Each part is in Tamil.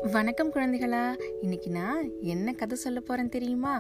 வணக்கம் குழந்தைகளா இன்னைக்கு நான் என்ன கதை சொல்ல போறேன் தெரியுமா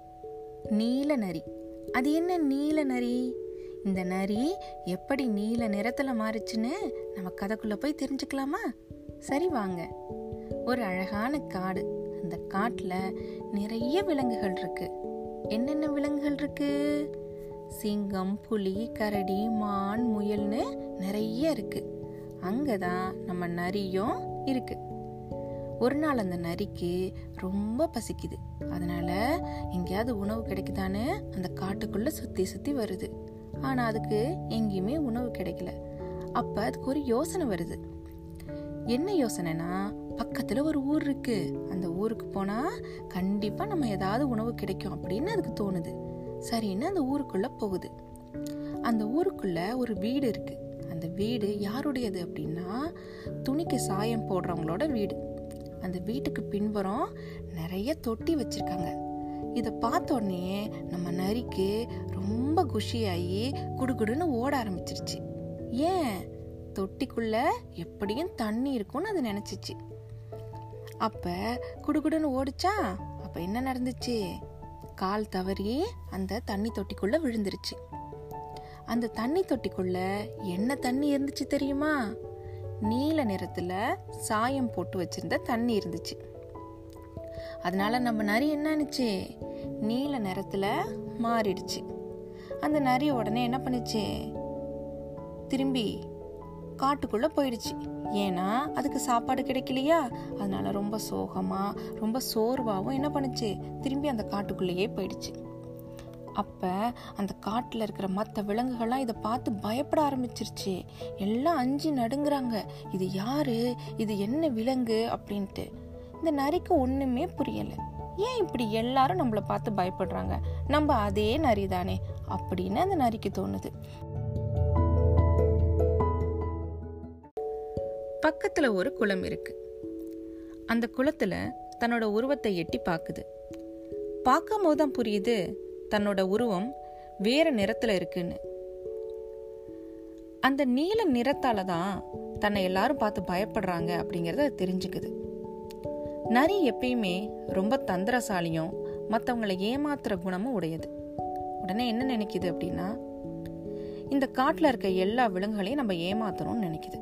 நீல நரி அது என்ன நீல நரி இந்த நரி எப்படி நீல நிறத்துல மாறுச்சுன்னு நம்ம கதைக்குள்ள போய் தெரிஞ்சுக்கலாமா சரி வாங்க ஒரு அழகான காடு அந்த காட்டுல நிறைய விலங்குகள் இருக்கு என்னென்ன விலங்குகள் இருக்கு சிங்கம் புலி கரடி மான் முயல்னு நிறைய இருக்கு அங்கதான் நம்ம நரியும் இருக்கு ஒரு நாள் அந்த நரிக்கு ரொம்ப பசிக்குது அதனால எங்கேயாவது உணவு கிடைக்குதான்னு அந்த காட்டுக்குள்ள சுத்தி சுத்தி வருது ஆனா அதுக்கு எங்கேயுமே உணவு கிடைக்கல அப்ப அதுக்கு ஒரு யோசனை வருது என்ன யோசனைனா பக்கத்துல ஒரு ஊர் இருக்கு அந்த ஊருக்கு போனா கண்டிப்பா நம்ம ஏதாவது உணவு கிடைக்கும் அப்படின்னு அதுக்கு தோணுது சரின்னு அந்த ஊருக்குள்ள போகுது அந்த ஊருக்குள்ள ஒரு வீடு இருக்கு அந்த வீடு யாருடையது அப்படின்னா துணிக்கு சாயம் போடுறவங்களோட வீடு அந்த வீட்டுக்கு பின்புறம் நிறைய தொட்டி வச்சிருக்காங்க இதை பார்த்த உடனே நம்ம நரிக்கு ரொம்ப குஷியாகி குடுகுடுன்னு ஓட ஆரம்பிச்சிருச்சு ஏன் தொட்டிக்குள்ள எப்படியும் தண்ணி இருக்கும்னு அது நினைச்சிச்சு அப்ப குடுகுடுன்னு ஓடிச்சா அப்ப என்ன நடந்துச்சு கால் தவறி அந்த தண்ணி தொட்டிக்குள்ள விழுந்துருச்சு அந்த தண்ணி தொட்டிக்குள்ள என்ன தண்ணி இருந்துச்சு தெரியுமா நீல நிறத்துல சாயம் போட்டு வச்சிருந்த தண்ணி இருந்துச்சு அதனால நம்ம நரி என்னன்னுச்சு நீல நிறத்துல மாறிடுச்சு அந்த நரி உடனே என்ன பண்ணுச்சு திரும்பி காட்டுக்குள்ள போயிடுச்சு ஏன்னா அதுக்கு சாப்பாடு கிடைக்கலையா அதனால ரொம்ப சோகமா ரொம்ப சோர்வாகவும் என்ன பண்ணுச்சு திரும்பி அந்த காட்டுக்குள்ளேயே போயிடுச்சு அப்ப அந்த காட்டுல இருக்கிற மற்ற விலங்குகள்லாம் இதை பார்த்து பயப்பட ஆரம்பிச்சிருச்சு எல்லாம் அஞ்சு நடுங்குறாங்க இது யாரு இது என்ன விலங்கு அப்படின்ட்டு இந்த நரிக்கு ஒண்ணுமே புரியல ஏன் இப்படி எல்லாரும் நம்மள பார்த்து பயப்படுறாங்க நம்ம அதே நரி தானே அப்படின்னு அந்த நரிக்கு தோணுது பக்கத்துல ஒரு குளம் இருக்கு அந்த குளத்துல தன்னோட உருவத்தை எட்டி பார்க்குது பார்க்கும் போதுதான் புரியுது தன்னோட உருவம் வேற நிறத்துல இருக்குன்னு அந்த நீல நிறத்தால தான் தன்னை எல்லாரும் பார்த்து பயப்படுறாங்க அப்படிங்கறத அது தெரிஞ்சுக்குது நரி எப்பயுமே ரொம்ப தந்திரசாலியும் மற்றவங்களை ஏமாத்துற குணமும் உடையது உடனே என்ன நினைக்குது அப்படின்னா இந்த காட்டுல இருக்க எல்லா விலங்குகளையும் நம்ம ஏமாத்தணும்னு நினைக்குது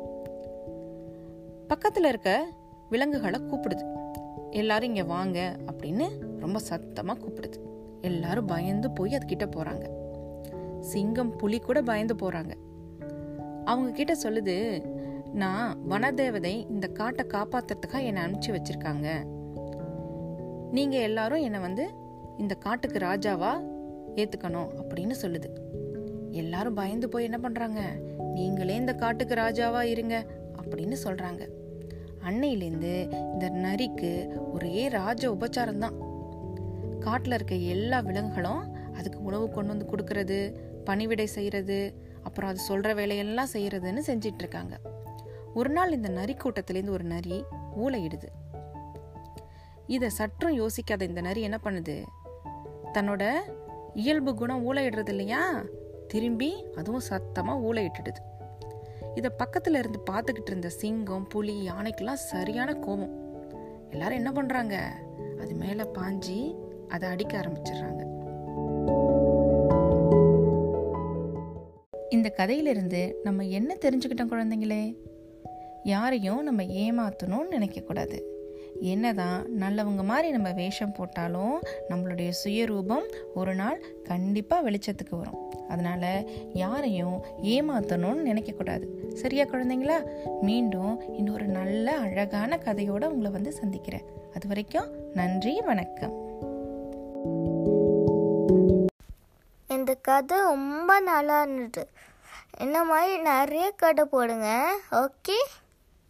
பக்கத்துல இருக்க விலங்குகளை கூப்பிடுது எல்லாரும் இங்க வாங்க அப்படின்னு ரொம்ப சத்தமா கூப்பிடுது எல்லாரும் பயந்து போய் அது கிட்ட போறாங்க சிங்கம் புலி கூட பயந்து போறாங்க அவங்க கிட்ட சொல்லுது நான் வனதேவதை இந்த காட்டை காப்பாத்துறதுக்காக என்னை அனுப்பிச்சு வச்சிருக்காங்க நீங்க எல்லாரும் என்னை வந்து இந்த காட்டுக்கு ராஜாவா ஏத்துக்கணும் அப்படின்னு சொல்லுது எல்லாரும் பயந்து போய் என்ன பண்றாங்க நீங்களே இந்த காட்டுக்கு ராஜாவா இருங்க அப்படின்னு சொல்றாங்க அன்னையிலேருந்து இந்த நரிக்கு ஒரே ராஜ உபச்சாரம் தான் காட்டில் இருக்க எல்லா விலங்குகளும் அதுக்கு உணவு கொண்டு வந்து கொடுக்கறது பணிவிடை செய்யறது அப்புறம் அது சொல்ற வேலையெல்லாம் செய்யறதுன்னு செஞ்சிட்டு இருக்காங்க ஒரு நாள் இந்த நரி கூட்டத்திலேருந்து ஒரு நரி ஊழையிடுது இதை சற்றும் யோசிக்காத இந்த நரி என்ன பண்ணுது தன்னோட இயல்பு குணம் ஊழையிடுறது இல்லையா திரும்பி அதுவும் சத்தமா ஊழையிட்டுடுது இதை பக்கத்துல இருந்து பார்த்துக்கிட்டு இருந்த சிங்கம் புலி யானைக்கெல்லாம் சரியான கோபம் எல்லாரும் என்ன பண்றாங்க அது மேல பாஞ்சி அதை அடிக்க ஆரம்பிச்சிடுறாங்க இந்த கதையிலிருந்து நம்ம என்ன தெரிஞ்சுக்கிட்டோம் குழந்தைங்களே யாரையும் நம்ம ஏமாத்தணும்னு நினைக்கக்கூடாது என்னதான் நல்லவங்க மாதிரி நம்ம வேஷம் போட்டாலும் நம்மளுடைய சுயரூபம் ஒரு நாள் கண்டிப்பாக வெளிச்சத்துக்கு வரும் அதனால யாரையும் ஏமாத்தணும்னு நினைக்கக்கூடாது சரியா குழந்தைங்களா மீண்டும் இன்னொரு நல்ல அழகான கதையோட உங்களை வந்து சந்திக்கிறேன் அது வரைக்கும் நன்றி வணக்கம் இந்த கதை ரொம்ப நல்லா இருந்தது இந்த மாதிரி நிறைய கதை போடுங்க ஓகே